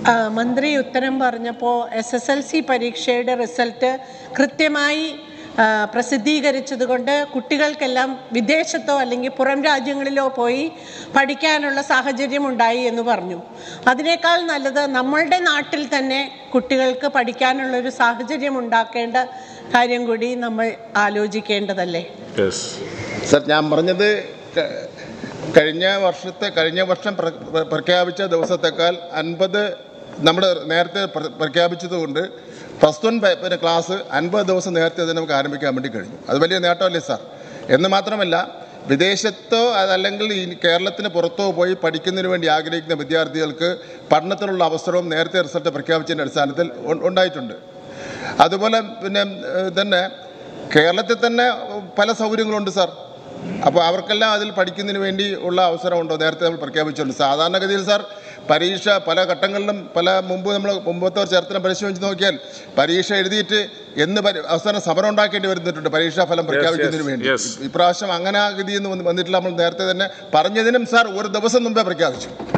ആ, മന്ത്രി ഉത്തരം പറഞ്ഞപ്പോൾ എസ് എസ് എൽ സി പരീക്ഷയുടെ റിസൾട്ട് കൃത്യമായി ആ, പ്രസിദ്ധീകരിച്ചതുകൊണ്ട് കുട്ടികൾക്കെല്ലാം വിദേശത്തോ അല്ലെങ്കിൽ പുറം രാജ്യങ്ങളിലോ പോയി പഠിക്കാനുള്ള സാഹചര്യം ഉണ്ടായി എന്ന് പറഞ്ഞു അതിനേക്കാൾ നല്ലത് നമ്മളുടെ നാട്ടിൽ തന്നെ കുട്ടികൾക്ക് പഠിക്കാനുള്ളൊരു സാഹചര്യം ഉണ്ടാക്കേണ്ട കാര്യം കൂടി നമ്മൾ ആലോചിക്കേണ്ടതല്ലേ യെസ് സർ ഞാൻ പറഞ്ഞത് ക- കഴിഞ്ഞ വർഷത്തെ കഴിഞ്ഞ വർഷം പ്ര- പ്ര- പ്രഖ്യാപിച്ച ദിവസത്തേക്കാൾ അൻപത് നമ്മൾ നേരത്തെ പ്ര- പ്രഖ്യാപിച്ചതുകൊണ്ട് പ്ലസ് വൺ പിന്നെ ക്ലാസ് അൻപത് ദിവസം നേരത്തെ തന്നെ നമുക്ക് ആരംഭിക്കാൻ വേണ്ടി കഴിഞ്ഞു അത് വലിയ നേട്ടമല്ലേ സാർ എന്ന് മാത്രമല്ല വിദേശത്തോ അതല്ലെങ്കിൽ ഈ കേരളത്തിന് പുറത്തോ പോയി പഠിക്കുന്നതിന് വേണ്ടി ആഗ്രഹിക്കുന്ന വിദ്യാർത്ഥികൾക്ക് പഠനത്തിനുള്ള അവസരവും നേരത്തെ റിസൾട്ട് പ്രഖ്യാപിച്ചതിൻ്റെ അടിസ്ഥാനത്തിൽ ഉ- ഉണ്ടായിട്ടുണ്ട് അതുപോലെ പിന്നെ ഏഹ്, തന്നെ കേരളത്തിൽ തന്നെ പല സൗകര്യങ്ങളുണ്ട് സാർ അപ്പോൾ അവർക്കെല്ലാം അതിൽ പഠിക്കുന്നതിന് വേണ്ടി ഉള്ള അവസരമുണ്ടോ നേരത്തെ നമ്മൾ പ്രഖ്യാപിച്ചിട്ടുണ്ട് സാധാരണഗതിയിൽ സാർ പരീക്ഷ പല ഘട്ടങ്ങളിലും പല മുമ്പ് നമ്മൾ മുമ്പത്തെ ഒരു ചരിത്രം പരിശോധിച്ച് നോക്കിയാൽ പരീക്ഷ എഴുതിയിട്ട് എന്ന് പരി- അവസാനം സമരം ഉണ്ടാക്കേണ്ടി വരുന്നിട്ടുണ്ട് പരീക്ഷാ ഫലം പ്രഖ്യാപിക്കുന്നതിന് വേണ്ടി yes. ഇപ്രാവശ്യം അങ്ങനെ ഗതിയൊന്നും വന്നിട്ടില്ല നമ്മൾ നേരത്തെ തന്നെ പറഞ്ഞതിനും സാർ ഒരു ദിവസം മുമ്പേ പ്രഖ്യാപിച്ചു